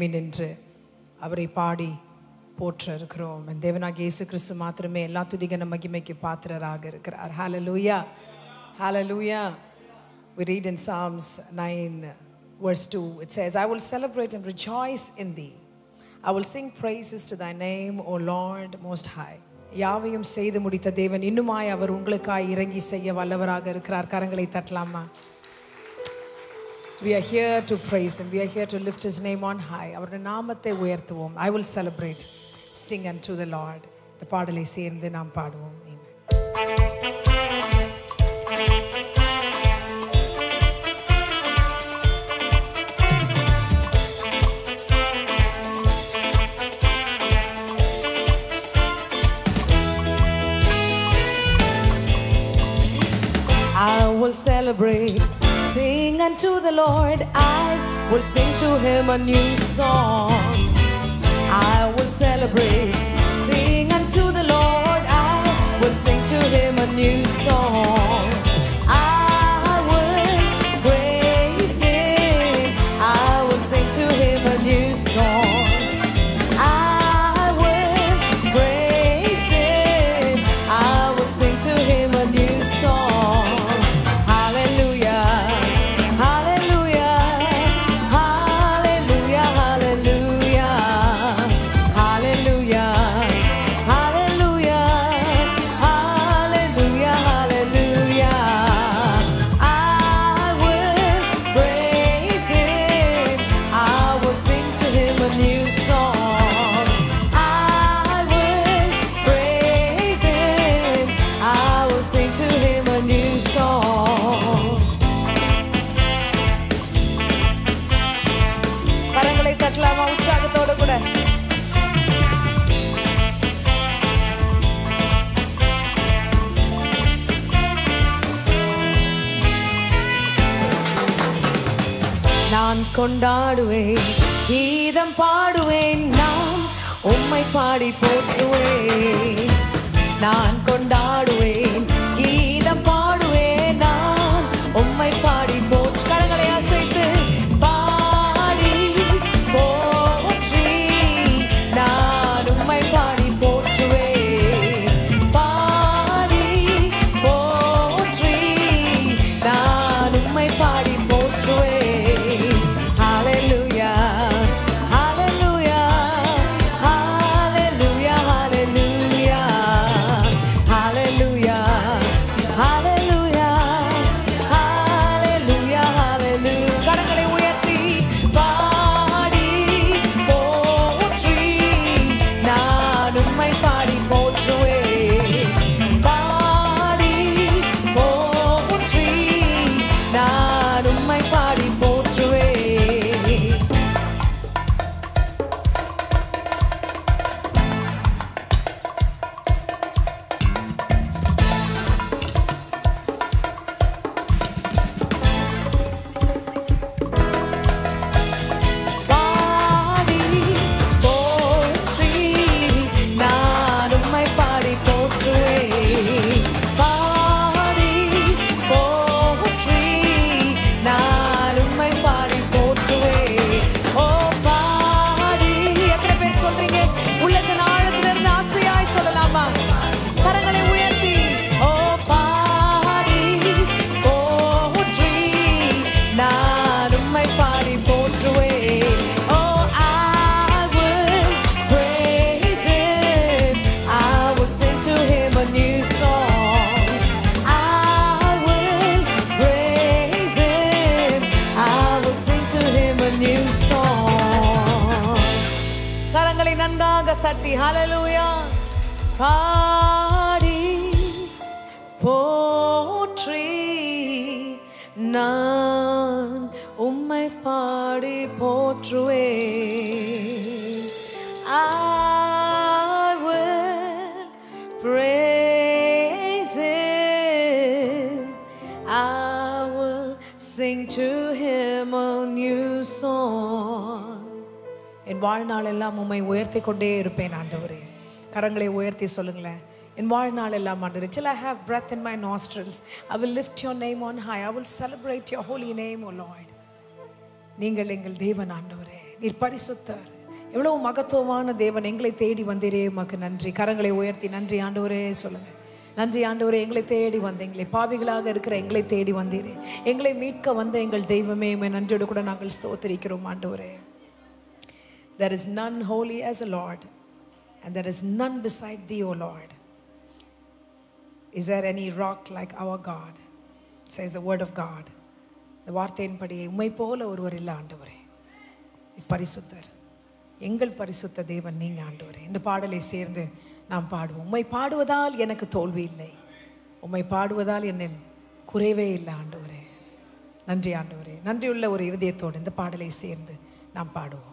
எழுமி நின்று அவரை பாடி போற்ற இருக்கிறோம் தேவனாக இயேசு கிறிஸ்து மாத்திரமே எல்லா துதிகன மகிமைக்கு பாத்திரராக இருக்கிறார் ஹalleluya hallelujah we read in psalms 9 verse 2 it says i will celebrate and rejoice in thee i will sing praises to thy name o lord most high யாவையும் செய்து முடித்த தேவன் இன்னுமாய் அவர் உங்களுக்காய் இறங்கி செய்ய வல்லவராக இருக்கிறார் கரங்களை தட்டலாமா We are here to praise Him. We are here to lift His name on high. அவருடைய நாமத்தை உயர்த்துவோம் I will celebrate. Sing unto the Lord. இந்த பாடலை சேர்ந்து நாம் பாடுவோம் Amen. I will celebrate, sing unto the Lord. I will sing to him a new song. I will celebrate, sing unto the Lord. I will sing to him a new song. I will praise him. I will sing to him a new song. I will praise him. I will sing to him a new song. Hallelujah. Hallelujah. Hallelujah. Hallelujah. Hallelujah. Hallelujah. Hallelujah. Hallelujah. I will praise him. I will sing to him a new song. I will praise him. I will sing to him a new song. கரங்களை தட்டலாமா உற்சாகத்தோட கூட நான் கொண்டாடுவேன் கீதம் பாடுவேன் நான் உம்மை பாடி போற்றுவேன் நான் கொண்டாடுவேன் கீதம் பாடுவேன் நான் உம்மை பாடி போற்று கரங்களை அசைத்து பாடி போற்றி நான் உம்மை பாடி போற்றுவேன் பாடி போற்றி நான் உம்மை பாடி போற்றுவேன் ஹalleluya ஹalleluya ஹalleluya ஹalleluya ஹalleluya ஹalleluya ஹalleluya ஹalleluya கரங்களை உயர்த்தி பாடி போற்றி நான் உம்மை பாடி போற்றுவேன் பாடி போற்றி நான் உம்மை பாடி போற்றுவேன் பாடி போற்றி நான் உம்மை பாடி போற்றுவேன் பாடி போற்றி நான் உம்மை பாடி போற்றுவேன் ஓ பாடி எத்தனை பேர் சொல்றீங்க உள்ளத்தின் ஆழத்திலிருந்து ஆசையாய் சொல்லலாமா கரங்களை உயர்த்தி ஓ பாடி போற்றி நான் உம்மை பாடி போற்றுவேன் ஓ I will praise him I will sing to him a new song I will praise him I will sing to him a new song கரங்களை நன்றாக தட்டி ஹalleluya பாடி போற்றி நான் உம்மை பாடி போற்றுவேன் I will praise him I will sing to him a new song என் வாழ்நாள் எல்லாம் உம்மை உயர்த்தி கொண்டே இருப்பேன் ஆண்டவரே கரங்களை உயர்த்தி சொல்லுங்களேன் என் வாழ்நாள் எல்லாம் ஆண்டவரே till I have breath in my nostrils I will lift your name on high I will celebrate your holy name O Lord நீங்கள் எங்கள் தேவன் ஆண்டவரே நீர் பரிசுத்தர் எவ்வளவு மகத்துவமான தேவன் எங்களை தேடி வந்தீரே உமக்கு நன்றி கரங்களை உயர்த்தி நன்றி ஆண்டவரே சொல்லுங்க நன்றி ஆண்டவரே எங்களை தேடி வந்த எங்களை பாவிகளாக இருக்கிற எங்களை தேடி வந்தீரே எங்களை மீட்க வந்த எங்கள் தெய்வமே உம்மை நன்றியோடு கூட நாங்கள் ஸ்தோத்திரிக்கிறோம் ஆண்டவரே There is none holy as a Lord, and there is none beside thee, O Lord. Is there any rock like our God? Says the word of God. இந்த வார்த்தையின்படி உம்மை போல ஒருவர் இல்லை ஆண்டவரே பரிசுத்தர் எங்கள் பரிசுத்த தேவன் நீங்க ஆண்டவரே இந்த பாடலை சேர்ந்து நாம் பாடுவோம் உம்மை பாடுவதால் எனக்கு தோல்வி இல்லை உம்மை பாடுவதால் என்னில் குறைவே இல்லை ஆண்டவரே நன்றி ஆண்டவரே நன்றியுள்ள ஒரு இருதயத்தோடு இந்த பாடலை சேர்ந்து நாம் பாடுவோம்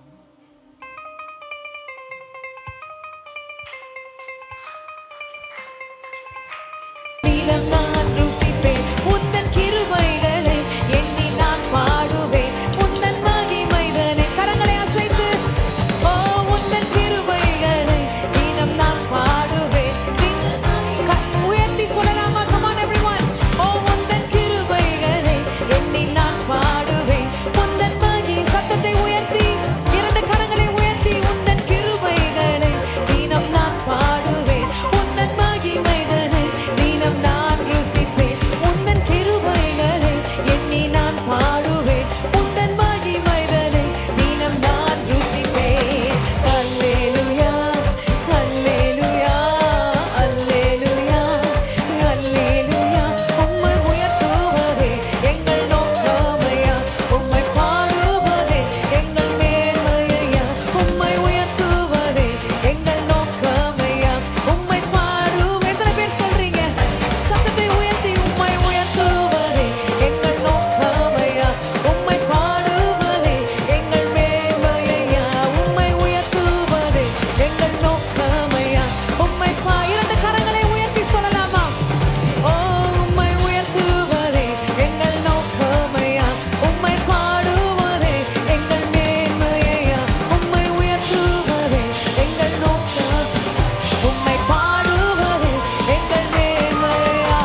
நீலம் நான் ருசிப்பேன் உந்தன் கிருபைகளை எண்ணி நான் பாடுவேன் உந்தன் மகிமைதனை கரங்களை அசைத்து ஓ உந்தன் கிருபைகளை தினம் நான் பாடுவேன் க- உயர்த்தி சொல்லலாமா கமான் எவ்ரிவன் ஓ உந்தன் கிருபைகளை எண்ணி நான் பாடுவேன் உந்தன் மகி சத்தத்தை உயர்த்தி இரண்டு கரங்களை உயர்த்தி உந்தன் கிருபைகளை தினம் நான் பாடுவேன் உந்தன் மகிமைதனை தினம் நான் ருசிப்பேன் உந்தன் கிருபைகளை எண்ணி நான் பாடுவேன் உந்தன் மகிமைதனை தினம் நான் ருசிப்பேன் அல்லேலூயா அல்லேலூயா அல்லேலூயா அல்லேலூயா உம்மை உயர்த்துவதே எங்கள் நோக்கமையா உம்மை பாடுவதே எங்கள் மேன்மையா உம்மை உயர்த்துவதே எங்கள் நோக்கமையா உம்மை பாடுவேன் எத்தனை பேர் சொல்றீங்க சத்தத்தை உயர்த்தி உம்மை உயர்த்துவதே எங்கள் நோக்கமையா உம்மை பாடுவதே எங்கள் மேன்மையா உம்மை உயர்த்துவதே எங்கள் நோக்கமையா உம்மை பா இரண்டு கரங்களை உயர்த்தி சொல்லலாமா ஓ உம்மை உயர்த்துவதே எங்கள் நோக்கமையா உம்மை பாடுவதே எங்கள் மேன்மையா உம்மை உயர்த்துவதே எங்கள் நோக்கம் உம்மை பாடுவதே எங்கள் மேன்மையா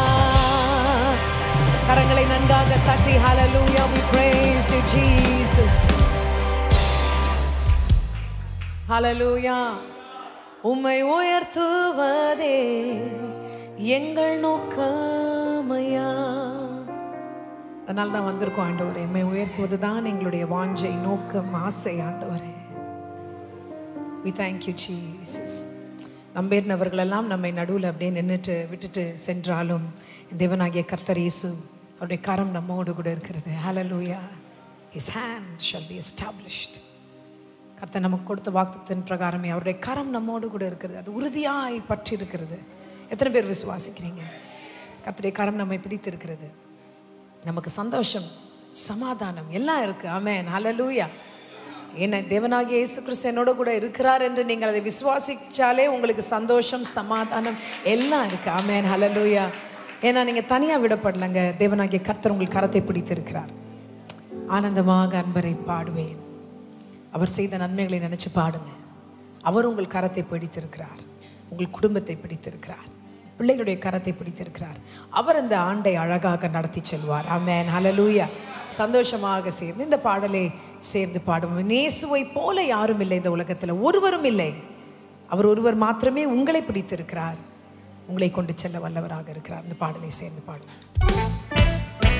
கரங்களை நன்றாக தட்டி ஹalleluya we praise you jesus ஹalleluya உம்மை உயர்த்துவதே எங்கள் நோக்கமையா அதனால தான் வந்திருக்கோம் ஆண்டவரே எம்மை உயர்த்துவது தான் எங்களுடைய வாஞ்சை நோக்கம் ஆசை ஆண்டவரே we thank you jesus நம்பேறினவர்களெல்லாம் நம்மை நடுவில் அப்படியே நின்றுட்டு விட்டுட்டு சென்றாலும் தேவனாகிய கர்த்தர் இயேசு அவருடைய கரம் நம்மோடு கூட இருக்கிறது ஹalleluya his hand shall be established கர்த்தர் நமக்கு கொடுத்த வாக்குத்தின் பிரகாரமே அவருடைய கரம் நம்மோடு கூட இருக்கிறது அது உறுதியாய் பற்றி இருக்கிறது எத்தனை பேர் விசுவாசிக்கிறீங்க கர்த்தருடைய கரம் நம்மை பிடித்து இருக்கிறது நமக்கு சந்தோஷம் சமாதானம் எல்லாம் இருக்கு ஆமென் ஹalleluya என்ன தேவனாகிய இயேசு கிறிஸ்து என்னோட கூட இருக்கிறார் என்று நீங்கள் அதை விசுவாசிச்சாலே உங்களுக்கு சந்தோஷம் சமாதானம் எல்லாம் இருக்கு ஆமென் ஹalleluya ஏன்னா நீங்க தனியா விடப்படலங்க தேவனாகிய கர்த்தர் உங்கள் கரத்தை பிடித்து இருக்கிறார் ஆனந்தமாக அன்பரை பாடுவேன் அவர் செய்த நன்மைகளை நினைச்சு பாடுங்க அவர் உங்கள் கரத்தை பிடித்திருக்கிறார் உங்கள் குடும்பத்தை பிடித்திருக்கிறார் பிள்ளைகளுடைய கரத்தை பிடித்திருக்கிறார் அவர் இந்த ஆண்டை அழகாக நடத்தி செல்வார் ஆமென் ஹalleluya சந்தோஷமாக சேர்ந்து இந்த பாடலை சேர்ந்து பாடுவோம் நேசுவை போல யாரும் இல்லை இந்த உலகத்தில் ஒருவரும் இல்லை அவர் ஒருவர் மாத்திரமே உங்களை பிடித்திருக்கிறார் உங்களை கொண்டு செல்ல வல்லவராக இருக்கிறார் இந்த பாடலை சேர்ந்து பாடுவோம்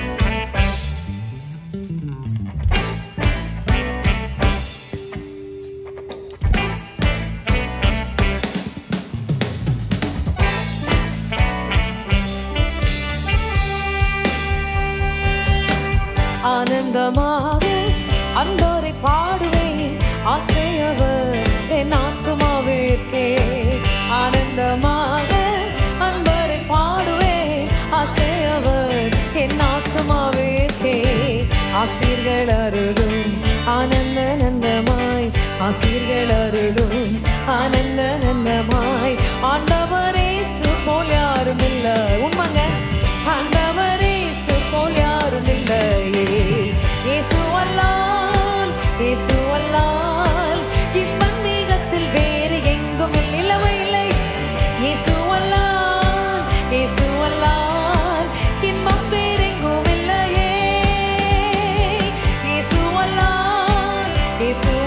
ஆனந்தமாக அன்பரை பாடுவேன் ஆசையவர் என் ஆத்துமாவிற்கே ஆனந்தமாக அன்பரை பாடுவேன் ஆசையவர் என் ஆத்துமாவிற்கே ஆசீர்கள் அருளும் ஆனந்த நந்தமாய் ஆசீர்கள் அருளும் ஆனந்த நந்தமாய் ஆண்டவரே போல் யாரும் இல்லை உண்மைங்க ஆண்டவரே போல் யாரும் இல்லையே இயேசு அல்லால் இயேசு அல்லால் இம்மன்மீகத்தில் வேறு எங்கும் இல்லவே இல்லை இயேசு அல்லால் இயேசு அல்லால் இன்பம் வேறெங்கும் இல்லையே இயேசு அல்லால் இயேசு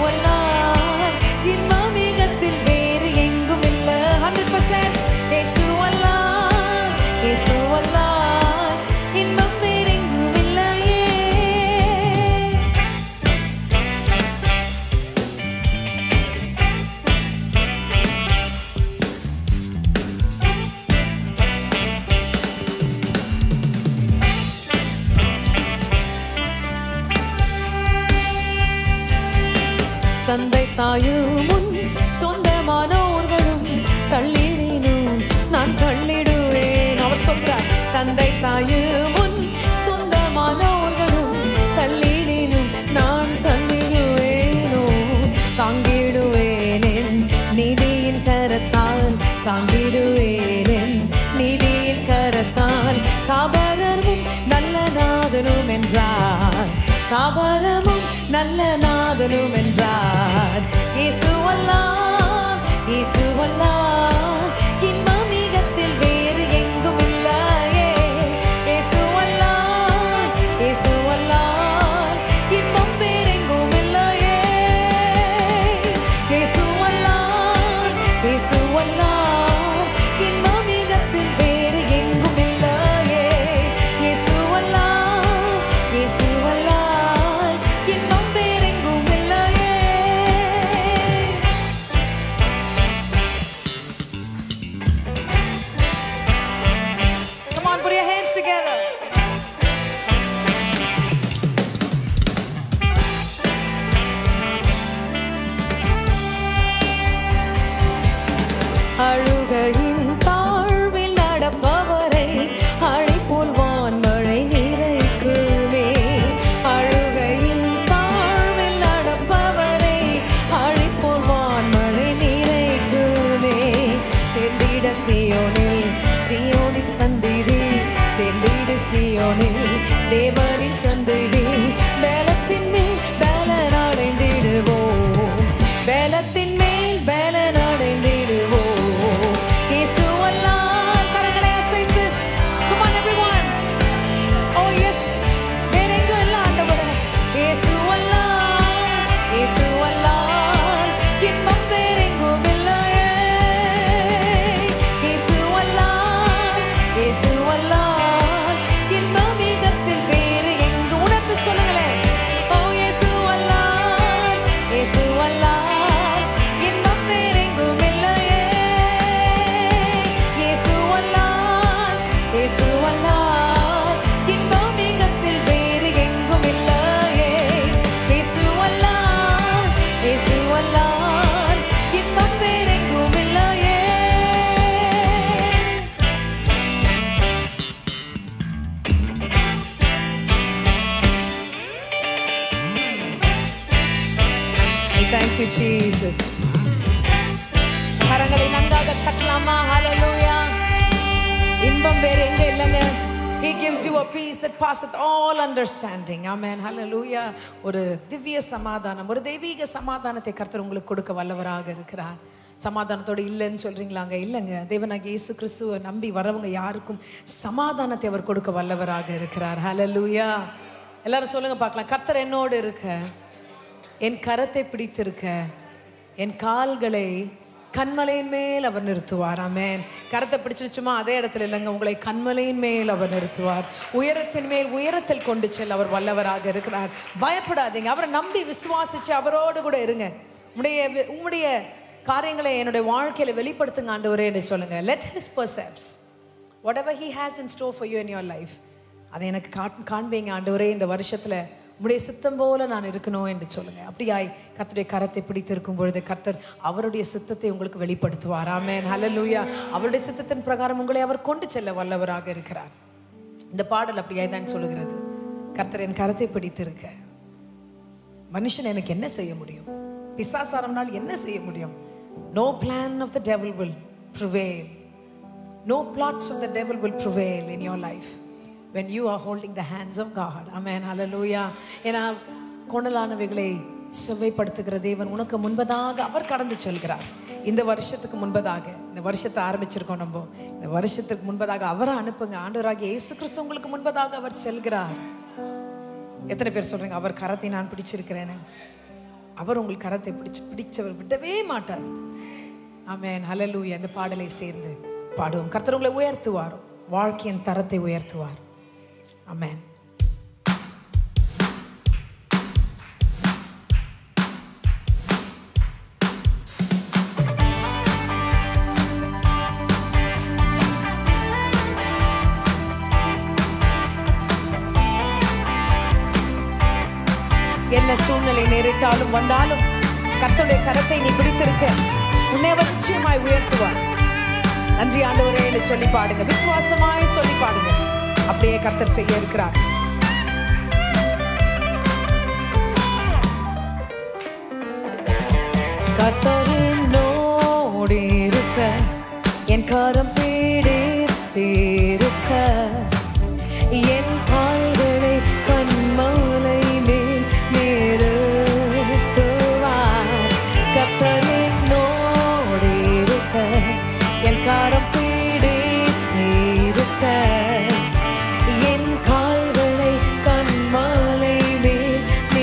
தந்தை தாயும் உன் சொந்தமானோர்களும் தள்ளிடினும் நான் தள்ளிடுவேன் அவர் சொல்கிறார் தந்தை தாயும் உன் சொந்தமானோர்களும் தள்ளிடினும் நான் தள்ளிடுவேனோ தாங்கிடுவேனேன் நீதியின் கரத்தால் தாங்கிடுவேனேன் நீதியின் கரத்தால் காபரமும் நல்ல நாதனும் என்றார் காபரமும் நல்ல நாதனும் என்றார் இயேசுவல்லா இயேசுவல்லா இன்பமிகத்தில் வேறு எங்கும் இல்லையே இயேசுவல்லா இயேசுவல்லா இன்பம் வேறெங்கும் இல்லையே இயேசுவல்லா இயேசுவல்லா இன்பமிகத்தில் வேறு எங்கும் இல்லையே இயேசுவல்லா இயேசுவல்லா இன்பம் வேறெங்கும் இல்லையே Come on, put your hands together. அழுகையின் தாழ்வில் நடப்பவரை அழைப்போல் வான்மழை நிறைக்குமே அழுகையின் தாழ்வில் நடப்பவரை அழைப்போல் வான்மழை நிறைக்குமே சேர்ந்திட சியோனில் சியோனின் தந்திரி சேர்ந்திட சியோனில் தேவரின் சந்திரில் பலத்தின் மேல் பலன் அடைந்திடுவோம் பலத்தின் மேல் பலன் அடைந்திடுவோம் இயேசுவல்லால் கரங்களை அசைத்து come on everyone oh yes வேறெங்கும் இல்ல ஆண்டவரே இயேசுவல்லால் இயேசுவல்லால் இன்பம் வேறெங்கும் இல்லையே இயேசுவல்லால் இயேசுவல்லால் இன்பம் மிகத்தில் வேறு எங்கு உணர்ந்து சொல்லுங்களேன் ஓ இயேசுவல்லால் இயேசுவல்லால் இன்பம் வேறெங்கும் இல்லையே இயேசுவல்லால் இயேசுவல்லால் இன்பம் மிகத்தில் வேறு எங்கும் இல்லையே இயேசுவல்லால் இயேசுவல்லால் இன்பம் வேறெங்கும் இல்லையே Thank you, Jesus. கரங்களை நன்றாக தட்டலாமா ஹalleluya இன்பம் வேற எங்க இல்லைங்க He gives you a peace that passeth all understanding. Amen. Hallelujah. ஒரு திவ்ய சமாதானம் ஒரு தெய்வீக சமாதானத்தை கர்த்தர் உங்களுக்கு கொடுக்க வல்லவராக இருக்கிறார் சமாதானத்தோட இல்லைன்னு சொல்றீங்களாங்க இல்லைங்க தேவனாக இயேசு கிறிஸ்துவை நம்பி வரவங்க யாருக்கும் சமாதானத்தை அவர் கொடுக்க வல்லவராக இருக்கிறார் ஹalleluya எல்லாரும் சொல்லுங்க பார்க்கலாம் கர்த்தர் என்னோடு இருக்க என் கரத்தை பிடித்திருக்க என் கால்களை கண்மலையின் மேல் அவர் நிறுத்துவார் ஆமென் கரத்தை பிடிச்சிருச்சுமா அதே இடத்துல இல்லைங்க உங்களை கண்மலையின் மேல் அவர் நிறுத்துவார் உயரத்தின் மேல் உயரத்தில் கொண்டு செல்ல அவர் வல்லவராக இருக்கிறார் பயப்படாதீங்க அவரை நம்பி விசுவாசிச்சு அவரோடு கூட இருங்க உடைய உம்முடைய காரியங்களை என்னுடைய வாழ்க்கையில வெளிப்படுத்துங்க ஆண்டவரே என்று சொல்லுங்க let his purposes whatever he has in store for you in your life அதை எனக்கு காட் காண்பீங்க ஆண்டவரே இந்த வருஷத்துல உம்முடைய சித்தம் போல நான் இருக்கணும் என்று சொல்லுங்க அப்படியாய் கர்த்தருடைய கரத்தை பிடித்திருக்கும் பொழுது கர்த்தர் அவருடைய சித்தத்தை உங்களுக்கு வெளிப்படுத்துவார் ஆமென் ஹalleluya அவருடைய சித்தத்தின் பிரகாரம் உங்களை அவர் கொண்டு செல்ல வல்லவராக இருக்கிறார் இந்த பாடல் அப்படியாய் தான் சொல்லுகிறது கர்த்தர் என் கரத்தை பிடித்திருக்க மனுஷன் எனக்கு என்ன செய்ய முடியும் பிசாசாரம்னால் என்ன செய்ய முடியும் no plan of the devil will prevail No plots of the devil will prevail in your life when you are holding the hands of God. Amen. Hallelujah. ஏன்னா கொணலானவைகளை செவ்வைப்படுத்துகிற தேவன் உனக்கு முன்பதாக அவர் கடந்து செல்கிறார் இந்த வருஷத்துக்கு முன்பதாக இந்த வருஷத்தை ஆரம்பிச்சிருக்கோம் நம்ம இந்த வருஷத்துக்கு முன்பதாக அவரை அனுப்புங்க ஆண்டவராகிய இயேசு கிறிஸ்து உங்களுக்கு முன்பதாக அவர் செல்கிறார் எத்தனை பேர் சொல்றீங்க அவர் கரத்தை நான் பிடிச்சிருக்கிறேன்னு அவர் உங்கள் கரத்தை பிடிச்சு பிடிச்சவர் விடவே மாட்டார் ஆமென் ஹalleluya இந்த பாடலை சேர்ந்து பாடுவோம் கர்த்தர் உங்களை உயர்த்துவார் வாழ்க்கையின் தரத்தை உயர்த்துவார் ஆமென் என்ன சூழ்நிலை நேரிட்டாலும் வந்தாலும் கர்த்தருடைய கரத்தை நீ பிடித்திருக்க உன்னை அவர் நிச்சயமாய் உயர்த்துவார் நன்றி ஆண்டவரே என்று சொல்லி பாடுங்க விசுவாசமாய் சொல்லி பாடுங்க அப்படியே கர்த்தர் செய்ய இருக்கிறார் கர்த்தரினோடு இருக்க என் கரம் பிடித்திருக்க என் கால்களை கண்மாலை மேல் நிறுத்துவார் கர்த்தரினோடு இருக்க என் கரம் பிடித்திருக்க என் கால்களை கண்மாலை மேல்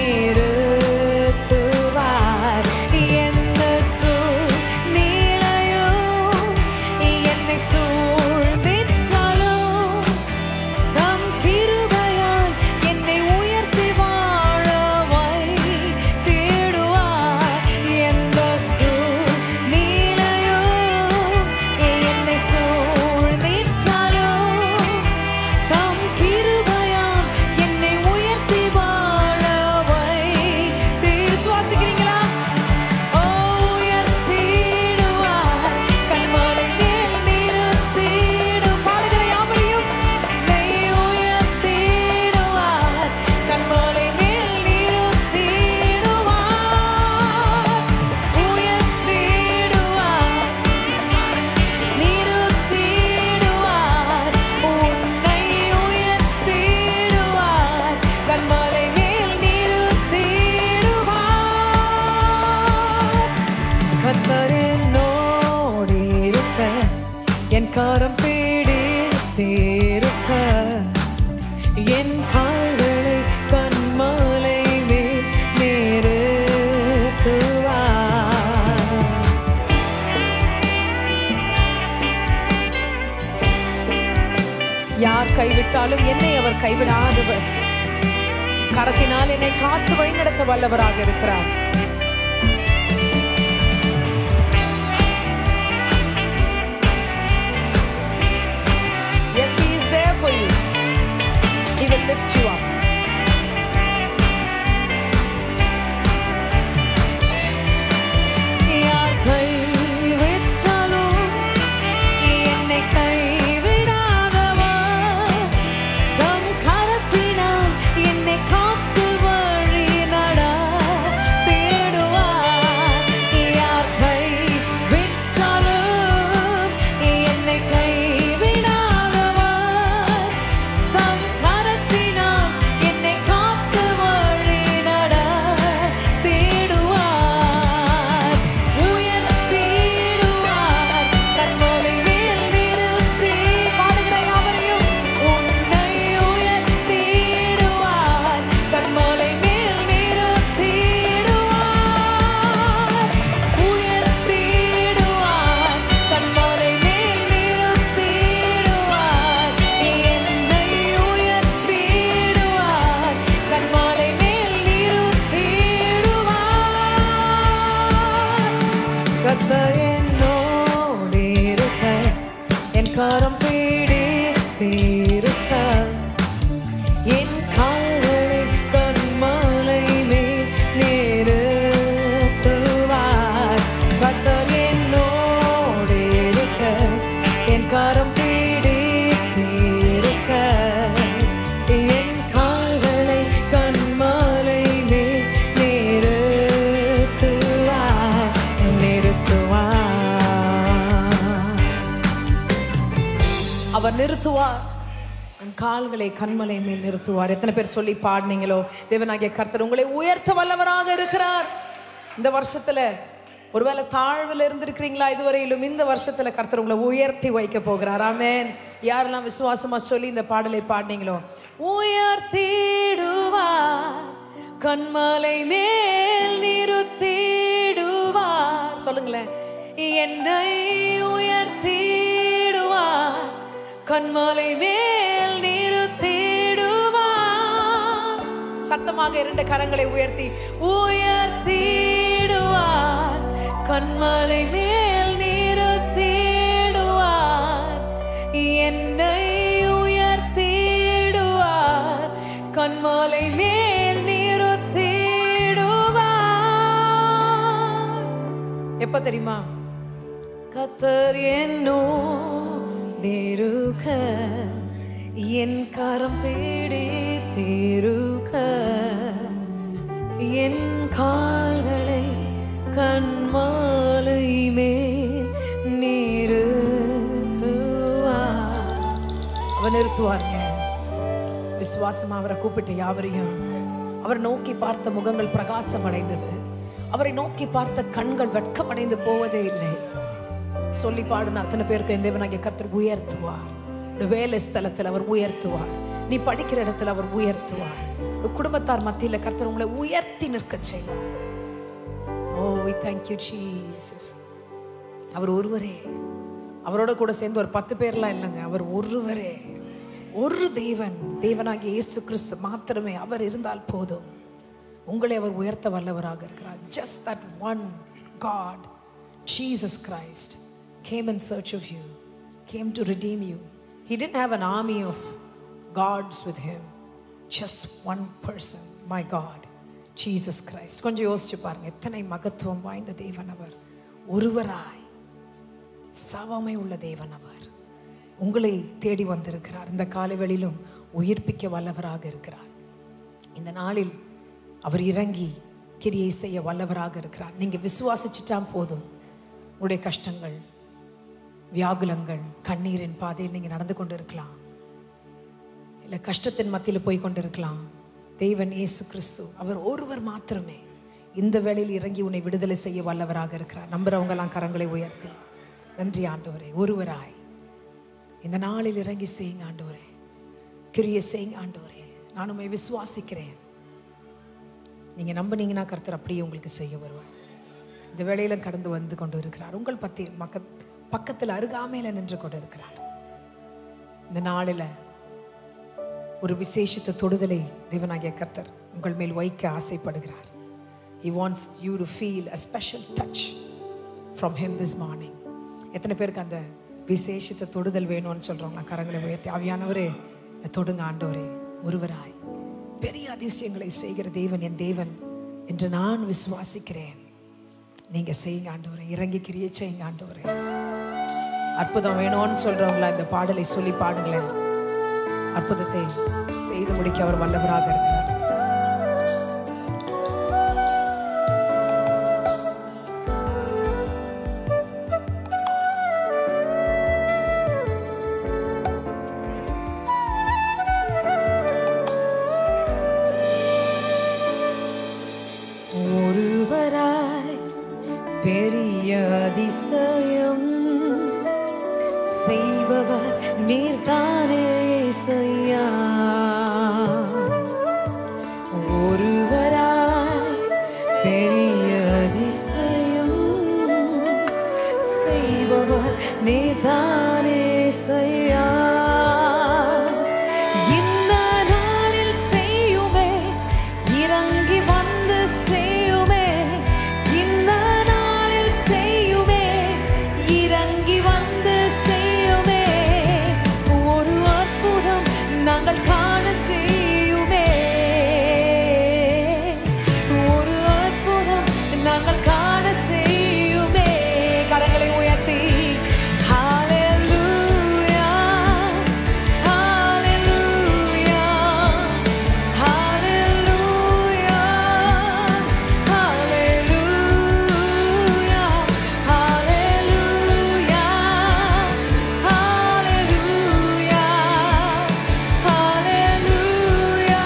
நிறுத்துவார் என்ன சூழ்நிலையோ என்னை சூழ்ந்திட்டாலும் தம் கிருபையால் என்னை உயர்த்தி வாழ வைத்திடுவார். எந்த சூழ்நிலையோ என்னை சூழ்ந்திட்டாலும் தம் கிருபையால் என்னை உயர்த்தி வாழ வைத்து சுவாசிக்கிறீங்களா ஓ உயர்த்திடுவார் கண்மலை மேல் நிறுத்திடும் பாடுகிற யாவரையும் என்னை உயர்த்திடுவார் கண்மலை மேல் நிறுத்திடுவார் உயர்த்திடுவார் நிறுத்திடுவார் உன்னை உயர்த்திடுவார் கண்மலை மேல் நிறுத்திடுவார் கத்தரினோடு இருக்க என் கரம் பிடித்திருக்க என் கால்களை கண்மலை மேல் நிறுத்துவார் யார் கைவிட்டாலும் என்னை அவர் கைவிடாதவர் கரத்தினால் என்னை காத்து வழிநடத்த வல்லவராக இருக்கிறார் Yes, He is there for you. He will lift you up. யார் கைவிட்டாலும் என்னை கைவிடாதவர் தம் கரத்தினால் என்னை காத்து வழி நடத்திடுவார். யார் கைவிட்டாலும் என்னை கைவிடாதவர் தம் கரத்தினால் என்னை காத்து வழி நடத்திடுவார். உயர்த்திடுவார். கண்மலை மேல் நிறுத்தி பாடுகிற யாவரையும் உன்னை உயர்த்திடுவார். கண்மலை மேல் நிறுத்திடுவார். உயர்த்திடுவார். கண்மலை மேல் நிறுத்திடுவார். என்னை உயர்த்திடுவார். கண்மலை மேல் நிறுத்திடுவார். கர்த்தர் என்னோடு இருக்க, என் கரம் பிடித்திருக்க, என் கால்களை கண்மலை மேல் நிறுத்துவார். கர்த்தர் என்னோடு இருக்க, என் கரம் பிடித்திருக்க, என் கால்களை கண்மலை மேல் நிறுத்துவார், நிறுத்துவார். அவர் நிறுத்துவார் உன் கால்களை கண்மலை மேல் நிறுத்துவார் எத்தனை பேர் சொல்லி பாடினீங்களோ தேவனாகிய கர்த்தர் உங்களை உயர்த்த வல்லவராக இருக்கிறார் இந்த வருஷத்துல ஒருவேளை தாழ்வில் இருந்திருக்கிறீங்களா இதுவரையிலும் இந்த வருஷத்துல கர்த்தர் உங்களை உயர்த்தி வைக்க போகிறார் ஆமென் யாரெல்லாம் விசுவாசமா சொல்லி இந்த பாடலை பாடினீங்களோ உயர்த்திடுவார் கண்மலை மேல் நிறுத்திடுவார் சொல்லுங்களேன் என்னை உயர்த்திடுவார் கண்மலை மேல் நிறுத்திடுவார் சத்தமாக இரண்டு கரங்களை உயர்த்தி உயர்த்திடுவார் கண்மலை மேல் நிறுத்திடுவார் என்னை உயர்த்திடுவார் கண்மலை மேல் நிறுத்திடுவார் எப்ப தெரியுமா கத்தர் என்னோடிருக்க என் கரம் பிடித்திருக்க என் கால்களை கண்மாலை மேல் நிறுத்துவார் அவர் நிறுத்துவாருங்க விசுவாசமா அவரை கூப்பிட்டு யாவரையும் அவர் நோக்கி பார்த்த முகங்கள் பிரகாசம் அடைந்தது அவரை நோக்கி பார்த்த கண்கள் வெட்கமடைந்து போவதே இல்லை சொல்லி பாடுன அத்தனை பேருக்கு இந்த தேவனாகிய கர்த்தர் உயர்த்துவார் உன் வேலை ஸ்தலத்தில் அவர் உயர்த்துவார் நீ படிக்கிற இடத்துல அவர் உயர்த்துவார் உன் குடும்பத்தார் மத்தியில கர்த்தர் உங்களை உயர்த்தி நிற்க செய்வார் ஓ வி தேங்க்யூ ஜீசஸ் அவர் ஒருவரே அவரோட கூட சேர்ந்து ஒரு பத்து பேர்லாம் இல்லைங்க அவர் ஒருவரே ஒரு தேவன் தேவனாகிய இயேசு கிறிஸ்து மாத்திரமே அவர் இருந்தால் போதும் உங்களை அவர் உயர்த்த வல்லவராக இருக்கிறார் just that one God Jesus Christ came in search of you came to redeem you he didn't have an army of gods with him just one person my god jesus christ கொஞ்சம் யோசிச்சு பாருங்க எத்தனை மகத்துவம் வாய்ந்த தேவன் அவர் ஒருவராய் சாவாமை உள்ள தேவன் அவர் உங்களை தேடி வந்திருக்கிறார் இந்த காலவெளியிலும் உயிர்ப்பிக்க வல்லவராக இருக்கிறார் இந்த நாளில் அவர் இறங்கி கிரியை செய்ய வல்லவராக இருக்கிறார் நீங்க விசுவாசிச்சிட்டா போதும் உங்களுடைய கஷ்டங்கள் வியாகுலங்கள் கண்ணீரின் பாதையில் நீங்க நடந்து கொண்டு இருக்கலாம் இல்லை கஷ்டத்தின் மத்தியில் போய் கொண்டு இருக்கலாம் தேவன் இயேசு கிறிஸ்து அவர் ஒருவர் மாத்திரமே இந்த வேளையில் இறங்கி உன்னை விடுதலை செய்ய வல்லவராக இருக்கிறார் நம்புறவங்கெல்லாம் கரங்களை உயர்த்தி நன்றி ஆண்டவரே ஒருவராய் இந்த நாளில் இறங்கி செய்யுங்க ஆண்டவரே கிரியை செய்யுங்க ஆண்டவரே நான் உண்மை விசுவாசிக்கிறேன் நீங்க நம்புனீங்கன்னா கர்த்தர் அப்படியே உங்களுக்கு செய்ய வருவார் இந்த வேளையில கடந்து வந்து கொண்டு இருக்கிறார் உங்கள் பத்தி மக்க பக்கத்தில் அருகாமையில் நின்று கொண்டு இருக்கிறார் இந்த நாளில் ஒரு விசேஷித்த தொடுதலை தேவனாகிய கர்த்தர் உங்கள் மேல் வைக்க ஆசைப்படுகிறார் He wants you to feel a special touch from him this morning எத்தனை பேருக்கு அந்த விசேஷித்த தொடுதல் வேணும்னு சொல்றவங்க கரங்களை உயர்த்தி ஆவியானவரே தொடுங்க ஆண்டவரே ஒருவராய் பெரிய அதிசயங்களை செய்கிற தேவன் என் தேவன் என்று நான் விசுவாசிக்கிறேன் நீங்க செய்யுங்க ஆண்டவரே இறங்கி கிரியை செய்யுங்க ஆண்டவரே அற்புதம் வேணும்னு சொல்றவங்களா இந்த பாடலை சொல்லி பாடுங்களேன் அற்புதத்தை செய்து முடிக்க அவர் வல்லவராக இருக்கிறார் ஒருவராய் பெரிய அதிசயம் செய்பவர் நீர்தானே செய்யா ஒருவராய் பெரிய அதிசயம் செய்பவர் நீர்தானே செய்யா இந்த நாளில் செய்யுமே இறங்கி வந்து செய்யுமே இந்த நாளில் செய்யுமே இறங்கி வந்து செய்யுமே ஒரு அற்புதம் நாங்கள் காண செய்யுமே ஒரு அற்புதம் நாங்கள் காண செய்யுமே கரங்களை உயர்த்தி Hallelujah, Hallelujah, Hallelujah, Hallelujah, Hallelujah, Hallelujah, Hallelujah,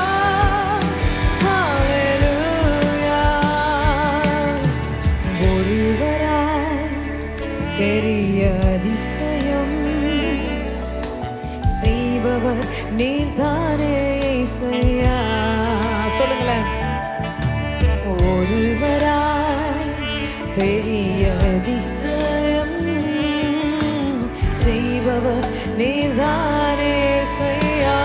Hallelujah. ஒருவராய் பெரிய அதிசயம் செய்பவர் நீர்தானே செய்யா சொல்லுங்களேன் ஒருவராய் பெரிய அதிசயம் செய்பவர் நீர்தானே செய்யா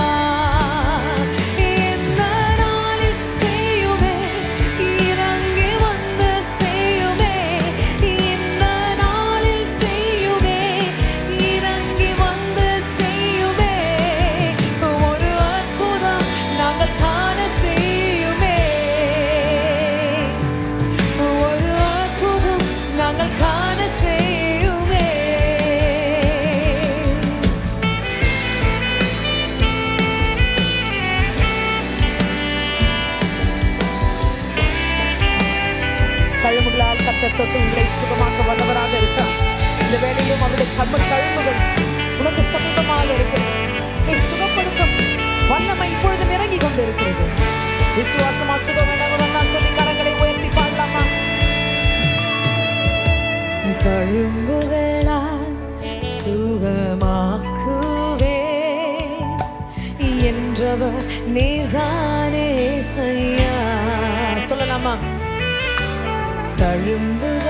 இந்த நாளில் செய்யுமே இறங்கி வந்து செய்யுமே இந்த நாளில் செய்யுமே இறங்கி வந்து செய்யுமே ஒரு அற்புதம் நாங்கள் காண செய்யுமே ஒரு அற்புதம் கத்தர் தொட்டு உங்களை சுகமாக்க வல்லவராக இருக்கார் இந்த வேளையிலும் அவருடைய கர்ம கழுவுகள் உனக்கு சமீபமாக இருக்கிறது நீ சுகப்படுத்தும் வல்லமை இப்பொழுது இறங்கி கொண்டு இருக்கிறது விசுவாசமா சுகம் வேண்டாம் நான் சொல்லி கரங்களை உயர்த்தி பாடலாமா தழும்புகளால் சுகமாக்குவே என்றவர் நீதானே செய்யா சொல்லலாமா தழும்புகளால்